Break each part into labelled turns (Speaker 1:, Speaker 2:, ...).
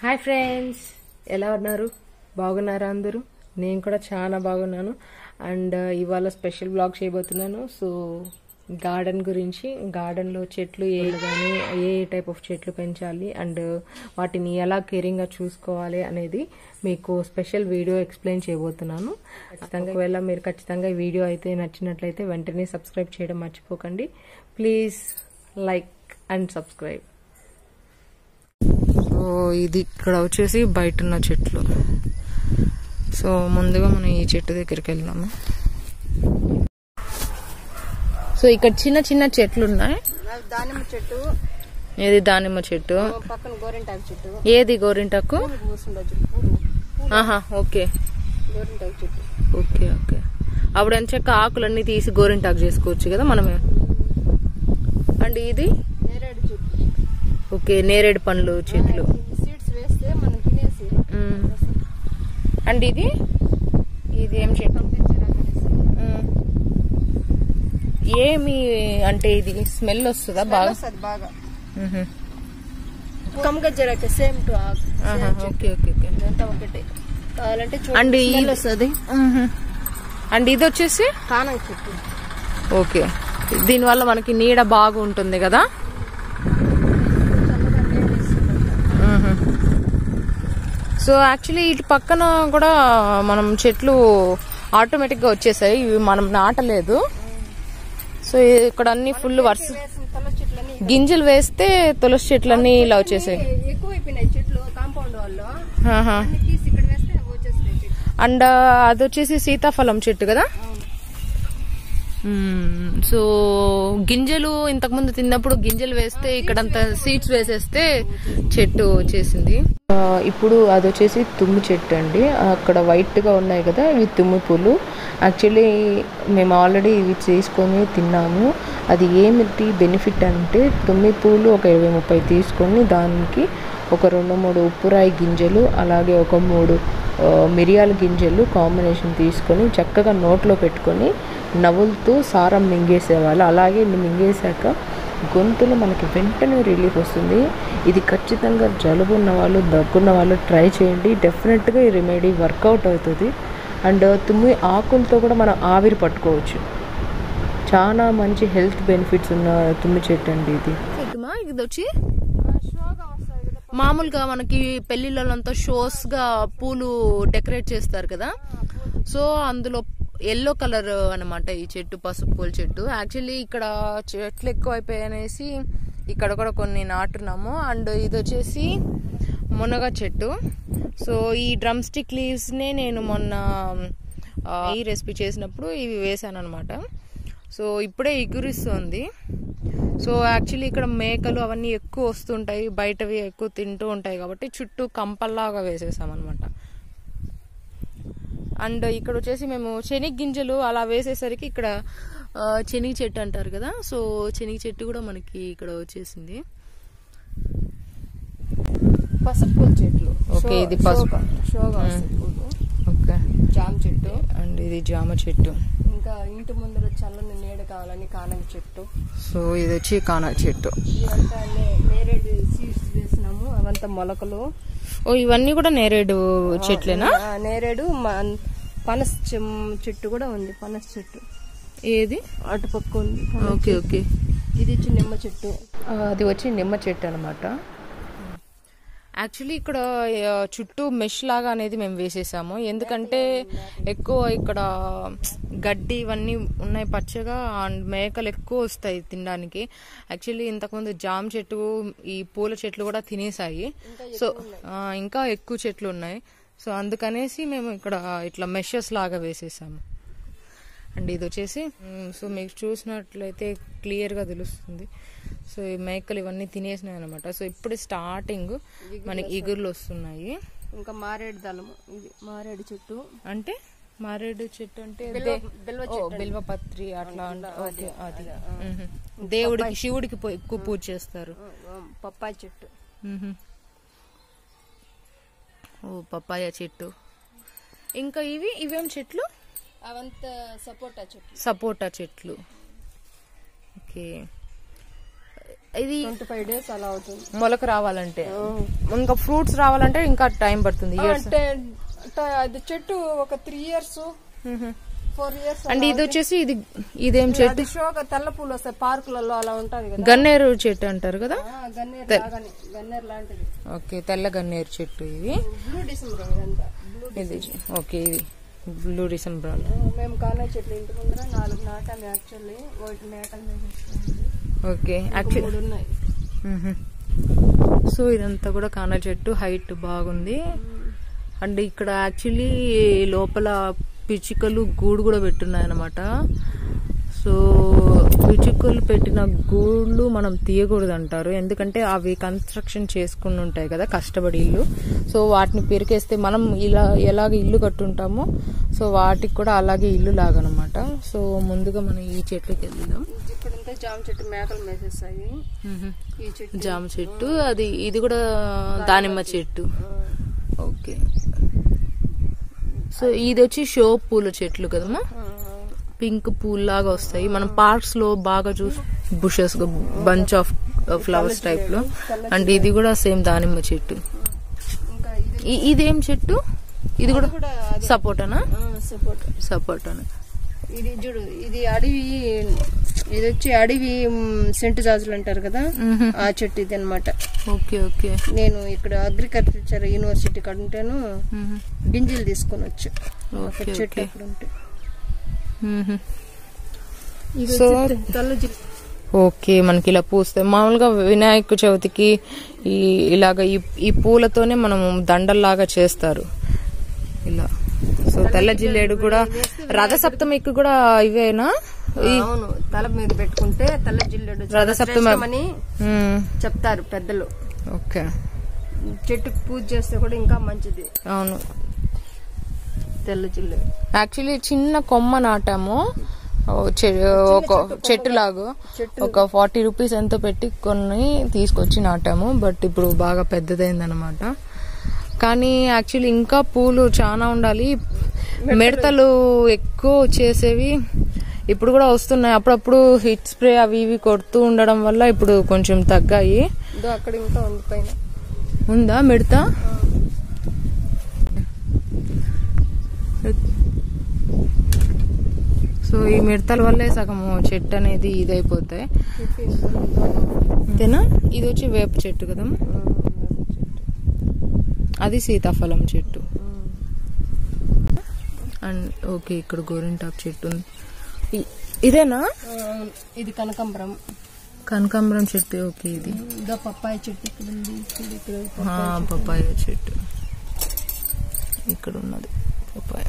Speaker 1: Hi friends ఎలా ఉన్నారు బాగున్నారా అందరూ నేను కూడా చాలా బాగున్నాను అండ్ ఇవాళ స్పెషల్ బ్లాగ్ చేయబోతున్నాను సో గార్డెన్ గురించి గార్డెన్లో చెట్లు ఏ కానీ ఏ టైప్ ఆఫ్ చెట్లు పెంచాలి అండ్ వాటిని ఎలా కేరింగ్గా చూసుకోవాలి అనేది మీకు స్పెషల్ వీడియో ఎక్స్ప్లెయిన్ చేయబోతున్నాను ఖచ్చితంగా ఒకవేళ మీరు ఖచ్చితంగా ఈ వీడియో అయితే నచ్చినట్లయితే వెంటనే సబ్స్క్రైబ్ చేయడం మర్చిపోకండి please like and subscribe so ఇది ఇక్కడ వచ్చేసి బయట ఉన్న చెట్లు సో ముందుగా మనం ఈ చెట్టు దగ్గరికి వెళ్దాము సో ఇక్కడ చిన్న చిన్న చెట్లు ఉన్నాయి
Speaker 2: దానిమ్మ చెట్టు
Speaker 1: ఏది దానిమ్మ చెట్టు
Speaker 2: పక్కన గోరింటాకు చెట్టు
Speaker 1: ఏది గోరింటాకు
Speaker 2: పూసుండొచ్చు పూలు
Speaker 1: ఆహా ఓకే
Speaker 2: గోరింటాకు చెట్టు
Speaker 1: ఓకే ఓకే అప్పుడు ఎంచక్క ఆకులన్నీ తీసి గోరింటాకు చేసుకోవచ్చు కదా మనమే అండ్ ఇది
Speaker 2: నేరేడు చెట్టు
Speaker 1: ఓకే నేరేడు పండ్లు చెట్లు
Speaker 2: సీడ్స్ వేస్తే మనం తినేసి
Speaker 1: మ్మ్. అండ్ ఇది ఇది ఏం చెట్టు మ్మ్. ఏమి అంటే ఇది స్మెల్ వస్తుందా బాగా
Speaker 2: వస్తుంది బాగా
Speaker 1: మ్హూ.
Speaker 2: కమ్మగజ్జరాక సేమ్ టు
Speaker 1: ఆహా, ఓకే ఓకే ఓకే
Speaker 2: అంతా ఒకటే కావాలంటే
Speaker 1: అండ్
Speaker 2: చూడండి
Speaker 1: ఇది
Speaker 2: వస్తుంది
Speaker 1: మ్హూ. అండ్ ఇది వచ్చేసి
Speaker 2: కానం చెట్టు
Speaker 1: ఓకే దీనివల్ల మనకి నీడ బాగా ఉంటుంది కదా
Speaker 2: చల్లగా నీళ్ళు ఇస్తుంది
Speaker 1: సో యాక్చువల్లీ ఇటు పక్కన కూడా మనం చెట్లు ఆటోమేటిక్ గా వచ్చేసాయి ఇవి మనం నాటలేదు సో ఇక్కడ అన్ని ఫుల్ వర్ష
Speaker 2: వేసిన తల చెట్లని
Speaker 1: గింజలు వేస్తే తులసి చెట్లన్నీ ఇలా వచ్చేసాయి
Speaker 2: ఎక్కువ అయిపోయినాయి చెట్లు కాంపౌండ్ వాళ్ళు
Speaker 1: ఆహా.
Speaker 2: అన్ని తీసి ఇక్కడ వేస్తే అవి వచ్చేసినాయి చెట్లు
Speaker 1: అండ్ అది వచ్చేసి సీతాఫలం చెట్టు కదా
Speaker 2: అవును
Speaker 1: మ్మ్. సో గింజలు ఇంతకు ముందు తిన్నప్పుడు గింజలు వేస్తే ఇక్కడంతా సీడ్స్ వేసేస్తే చెట్టు వచ్చేసింది ఆ, ఇప్పుడు అది వచ్చేసి తుమ్మి చెట్టు అండి అక్కడ వైట్ గా ఉన్నాయి కదా ఇవి తుమ్మి పూలు యాక్చువల్లీ మేము ఆల్రెడీ ఇవి చేసుకొని తిన్నాము అది ఏమిటి బెనిఫిట్ అంటే తుమ్మి పూలు ఒక ఇరవై ముప్పై తీసుకొని దానికి ఒక రెండు మూడు ఉప్పురాయి గింజలు అలాగే ఒక మూడు ఆ, మిరియాల గింజలు కాంబినేషన్ తీసుకొని చక్కగా నోట్లో పెట్టుకొని నవ్వులుతూ సారం మింగేసేవాళ్ళు అలాగే మింగేశాక గొంతులో మనకి వెంటనే రిలీఫ్ వస్తుంది ఇది ఖచ్చితంగా జలుబు ఉన్న వాళ్ళు దగ్గున్న వాళ్ళు ట్రై చేయండి డెఫినెట్గా ఈ రెమెడీ వర్కౌట్ అవుతుంది అండ్ తుమ్మి ఆకులతో కూడా మనం ఆవిరి పట్టుకోవచ్చు చాలా మంచి హెల్త్ బెనిఫిట్స్ ఉన్న తుమ్మి చెట్టు అండి ఇది ఇది వచ్చి
Speaker 2: షోగా వస్తుంది కదా
Speaker 1: మామూలుగా మనకి పెళ్లిళ్ళంతా షోస్ గా పూలు డెకరేట్ చేస్తారు కదా సో అందులో ఎల్లో కలర్ అన్నమాట ఈ చెట్టు పసుపు పూల చెట్టు యాక్చువల్లీ ఇక్కడ చెట్లు ఎక్కువ అయిపోయాయి అనేసి ఇక్కడ కూడా కొన్ని నాటున్నాము అండ్ ఇది వచ్చేసి మునగ చెట్టు సో ఈ డ్రమ్ స్టిక్ లీవ్స్ నే నేను మొన్న ఆ, ఈ రెసిపీ చేసినప్పుడు ఇవి వేసాను అనమాట సో ఇప్పుడే ఎగురిస్తుంది సో యాక్చువల్లీ ఇక్కడ మేకలు అవన్నీ ఎక్కువ వస్తుంటాయి బయటవి ఎక్కువ తింటూ ఉంటాయి కాబట్టి చుట్టూ కంపల్లాగా వేసేసాం అనమాట అండ్ ఇక్కడ వచ్చేసి మేము శనగ గింజలు అలా వేసేసరికి ఇక్కడ ఆ, శనగ చెట్టు అంటారు కదా సో శనగ చెట్టు కూడా మనకి ఇక్కడ వచ్చేసింది
Speaker 2: పసుపు పూల చెట్లు
Speaker 1: ఓకే,
Speaker 2: షో-
Speaker 1: ఇది పసుపు.
Speaker 2: షోగా- షోగా వస్తుంది పూలు
Speaker 1: ఓకే
Speaker 2: జామ చెట్టు
Speaker 1: అండ్ ఇది జామ చెట్టు
Speaker 2: ఇంకా ఇంటి ముందర చల్లని నీడ కావాలని కానగ చెట్టు
Speaker 1: సో ఇది వచ్చి కానా చెట్టు
Speaker 2: ఇవంతా నే- నేరేడు సీడ్స్ వేసినాము అవంతా మొలకలు
Speaker 1: ఓ ఇవన్నీ కూడా నేరేడు చెట్లేనా
Speaker 2: ఆ, నేరేడు మ- పనస చెమ్- చెట్టు కూడా ఉంది పనస చెట్టు
Speaker 1: ఏది
Speaker 2: అటుపక్క ఉంది
Speaker 1: ఓకే ఓకే
Speaker 2: ఇది వచ్చి నిమ్మ చెట్టు
Speaker 1: అది వచ్చి నిమ్మ చెట్టు అనమాట యాక్చువల్లీ ఇక్కడ ఆ, చుట్టూ మెష్ లాగా అనేది మేము వేసేసాము ఎందుకంటే ఎక్కువ ఇక్కడ గడ్డి ఇవన్నీ ఉన్నాయి పచ్చగా అండ్ మేకలు ఎక్కువ వస్తాయి తినడానికి యాక్చువల్లీ ఇంతకుముందు జామ చెట్టు ఈ పూల చెట్లు కూడా తినేసాయి సో ఆ, ఇంకా ఎక్కువ చెట్లు ఉన్నాయి సో అందుకనేసి మేము ఇక్కడ ఇట్లా మెషెస్ లాగా వేసేసాము అండ్ ఇది వచ్చేసి మ్, సో మీకు చూసినట్లయితే క్లియర్గా తెలుస్తుంది సో ఈ మేకలు ఇవన్నీ తినేసినాయి అనమాట సో ఇప్పుడు స్టార్టింగ్ మనకి ఇగుర్లు వస్తున్నాయి
Speaker 2: ఇంకా మారేడు దళము ఇది మారేడు చెట్టు
Speaker 1: అంటే మారేడు చెట్టు అంటే
Speaker 2: బిల్వ-
Speaker 1: దే-
Speaker 2: బిల్వ
Speaker 1: ఓ, బిల్వపత్రి అట్లా అంటే ఓకే అది మ్హూ. దేవుడికి శివుడికి పో- ఎక్కువ పూజ చేస్తారు
Speaker 2: ఆ, పప్పాయి చెట్టు
Speaker 1: మ్హూ. ఓ పప్పాయ చెట్టు ఇంకా ఇవి ఇవేం చెట్లు
Speaker 2: అవంతా సపోటా చెట్లు
Speaker 1: సపోటా చెట్లు ఓకే ఇది
Speaker 2: ట్వంటీ ఫైవ్ డేస్ అలా అవుతుంది
Speaker 1: మొలక రావాలంటే ఇంకా ఫ్రూట్స్ రావాలంటే ఇంకా టైం పడుతుంది ఇయర్స్
Speaker 2: అంటే ట- అది చెట్టు ఒక three years four years
Speaker 1: and ఇది వచ్చేసి ఇది ఇదేం చెట్టు
Speaker 2: అది షోగా తెల్ల పూలు వస్తాయి పార్కులలో అలా ఉంటది కదా
Speaker 1: గన్నేరు చెట్టు అంటారు కదా
Speaker 2: ఆ, గన్నేరు లాగానే గన్నేరు లాంటిది
Speaker 1: ఓకే తెల్ల గన్నేరు చెట్టు ఇది
Speaker 2: బ్లూ డిసెంబర్ ఇదంతా బ్లూ
Speaker 1: ఇది ఓకే ఇది బ్లూ డిసెంబర్
Speaker 2: మేము కానే చెట్లు ఇంటి ముందర నాలుగు నాటాలి యాక్చువల్లీ ఒకటి మేకలు వేసేస్తున్నాం
Speaker 1: ఓకే యాక్చువల్
Speaker 2: మూడు ఉన్నాయి
Speaker 1: సో ఇదంతా కూడా కాన చెట్టు హైట్ బాగుంది అండ్ ఇక్కడ యాక్చువల్లీ లోపల పిచ్చుకలు గూడు కూడా పెట్టున్నాయి అనమాట సో పిచ్చుకలు పెట్టిన గూళ్ళు మనం తీయకూడదు అంటారు ఎందుకంటే అవి కన్స్ట్రక్షన్ చేసుకుని ఉంటాయి కదా కష్టపడి ఇల్లు సో వాటిని పెరికేస్తే మనం ఇలా ఎలాగ ఇల్లు కట్టుంటామో సో వాటికి కూడా అలాగే ఇల్లు లాగనమాట సో ముందుగా మనం ఈ చెట్లకి వెళ్దాం
Speaker 2: ఇక్కడంతా జామ చెట్టు మేకలు మేసేస్తాయి ఈ చెట్టు
Speaker 1: జామ చెట్టు అది ఇది కూడా దానిమ్మ చెట్టు ఓకే సో ఇది వచ్చి షో పూల చెట్లు కదమ్మా పింక్ పూల్ లాగా వస్తాయి మనం పార్క్స్ లో బాగా చూసి bushes bunch of flowers type లో అండ్ ఇది కూడా సేమ్ దానిమ్మ చెట్టు
Speaker 2: ఇంకా ఇది
Speaker 1: ఇ- ఇదేం చెట్టు ఇది కూడా
Speaker 2: కూడా అది
Speaker 1: సపోటానా
Speaker 2: సపోర్ట్
Speaker 1: సపోటానా
Speaker 2: ఇది చూడు ఇది అడవి ఇది వచ్చి అడవి మ్, సెంటు జాజులు అంటారు కదా ఆ చెట్టు ఇది అనమాట
Speaker 1: ఓకే ఓకే
Speaker 2: నేను ఇక్కడ అగ్రికల్చర్ యూనివర్సిటీ కాడ ఉంటేను గింజలు తీసుకొని వచ్చు ఒక
Speaker 1: ఓకే
Speaker 2: చెట్టు
Speaker 1: ఓకే
Speaker 2: అక్కడ ఉంటే ఇది
Speaker 1: సో
Speaker 2: వచ్చి తెల్ల జిల్
Speaker 1: ఓకే మనకి ఇలా పూస్తాయి మామూలుగా వినాయక చవితికి ఈ ఇలాగ ఈ ఈ పూలతోనే మనం దండల్లాగా చేస్తారు ఇలా సో తెల్ల జిల్లేడు కూడా రథసప్తమికి కూడా ఇవేనా
Speaker 2: అవును తల మీద పెట్టుకుంటే తెల్ల జిల్లెడు
Speaker 1: రథ సప్తమి
Speaker 2: అని
Speaker 1: మ్మ్.
Speaker 2: చెప్తారు పెద్దలు
Speaker 1: ఓకే
Speaker 2: చెట్టుకు పూజ చేస్తే కూడా ఇంకా మంచిది
Speaker 1: అవును
Speaker 2: తెల్ల జిల్లెడు
Speaker 1: యాక్చువల్లీ చిన్న కొమ్మ నాటాము ఓ చె- ఒక చెట్టు లాగా ఒక ఫార్టీ రూపీస్ ఎంతో పెట్టి కొన్ని తీసుకొచ్చి నాటాము బట్ ఇప్పుడు బాగా పెద్దదైందనమాట కానీ యాక్చువల్లీ ఇంకా పూలు చాలా ఉండాలి మిడతలు ఎక్కువ వచ్చేసేవి ఇప్పుడు కూడా వస్తున్నాయి అప్పుడప్పుడు హిట్ స్ప్రే అవి ఇవి కొడుతూ ఉండడం వల్ల ఇప్పుడు కొంచెం తగ్గాయి
Speaker 2: ఇదో అక్కడ ఇంకా ఉంది పైన
Speaker 1: ఉందా మిడత సో ఈ మిడతల వల్లే సగం చెట్టు అనేది ఇదైపోతాయి అంతేనా ఇది వచ్చి వేప చెట్టు కదా అది సీతాఫలం చెట్టు అండ్ ఓకే ఇక్కడ గోరింటాకు చెట్టు ఉంది ఇ- ఇదేనా
Speaker 2: అవును. ఇది కనకాంబరం
Speaker 1: కనకాంబరం చెట్టు ఓకే ఇది
Speaker 2: ఇదో పప్పాయ చెట్టు ఇక్కడ ఉంది చూడు ఇక్కడ
Speaker 1: ఆ, పపాయ చెట్టు ఇక్కడ ఉన్నది పపాయ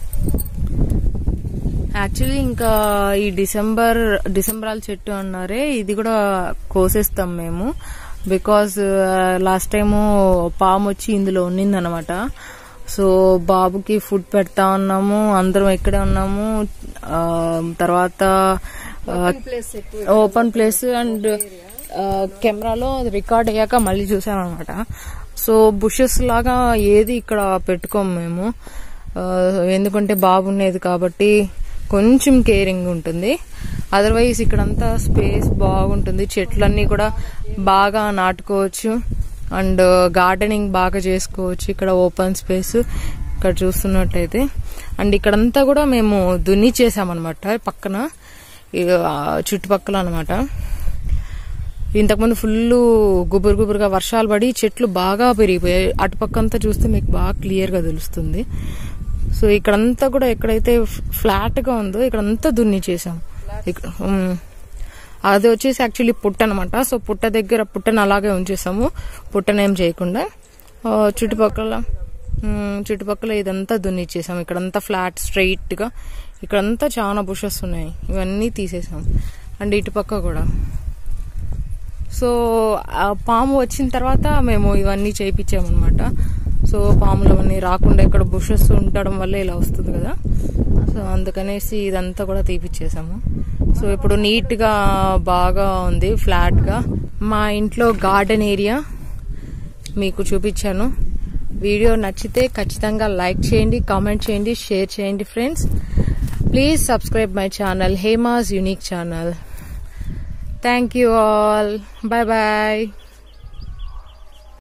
Speaker 1: యాక్చువల్లీ ఇంకా ఈ డిసెంబర్ డిసెంబరాల చెట్టు అన్నారే ఇది కూడా కోసేస్తాం మేము బికాజ్ లాస్ట్ టైము పాము వచ్చి ఇందులో ఉన్నిందనమాట సో బాబుకి ఫుడ్ పెడతా ఉన్నాము అందరం ఇక్కడే ఉన్నాము ఆ, తర్వాత ఆ,
Speaker 2: ప్లేస్ ఎక్కువ
Speaker 1: ఓపెన్ ప్లేస్ అండ్ కెమెరాలో రికార్డ్ అయ్యాక మళ్ళీ చూసాం అనమాట సో బుషెస్ లాగా ఏది ఇక్కడ పెట్టుకోము మేము ఆ, ఎందుకంటే బాగుండేది కాబట్టి కొంచెం కేరింగ్ ఉంటుంది అదర్వైజ్ ఇక్కడంతా స్పేస్ బాగుంటుంది చెట్లన్నీ కూడా బాగా నాటుకోవచ్చు అండ్ గార్డెనింగ్ బాగా చేసుకోవచ్చు ఇక్కడ ఓపెన్ స్పేస్ ఇక్కడ చూస్తున్నట్టయితే అండ్ ఇక్కడంతా కూడా మేము దున్ని చేసామన్నమాట పక్కన ఈ, ఆ, చుట్టుపక్కల అనమాట ఇంతకుముందు ఫుల్ గుబురు గుబురుగా వర్షాలు పడి చెట్లు బాగా పెరిగిపోయాయి అటుపక్కంతా చూస్తే మీకు బాగా క్లియర్ గా తెలుస్తుంది సో ఇక్కడంతా కూడా ఎక్కడైతే ఫ్లాట్ గా ఉందో ఇక్కడంతా దున్ని చేసాం ఇక్కడ ఉమ్. అది వచ్చేసి యాక్చువల్లీ పుట్ట అనమాట సో పుట్ట దగ్గర పుట్టను అలాగే ఉంచేసాము పుట్టనేం చేయకుండా ఆ, చుట్టుపక్కల ఉమ్, చుట్టుపక్కల ఇదంతా దున్నిచ్చేసాం ఇక్కడంతా ఫ్లాట్ స్ట్రైట్ గా ఇక్కడంతా చాలా బుషెస్ ఉన్నాయి ఇవన్నీ తీసేసాం అండ్ ఇటుపక్క కూడా సో ఆ పాము వచ్చిన తర్వాత మేము ఇవన్నీ చేయించామన్నమాట సో పాములు అవన్నీ రాకుండా ఇక్కడ బుషెస్ ఉండడం వల్ల ఇలా వస్తుంది కదా సో అందుకనేసి ఇదంతా కూడా తీపిచ్చేసాము సో ఇప్పుడు నీట్ గా బాగా ఉంది ఫ్లాట్ గా మా ఇంట్లో గార్డెన్ ఏరియా మీకు చూపించాను వీడియో నచ్చితే ఖచ్చితంగా లైక్ చేయండి కామెంట్ చేయండి షేర్ చేయండి friends please subscribe my channel Hema's unique channel thank you all bye bye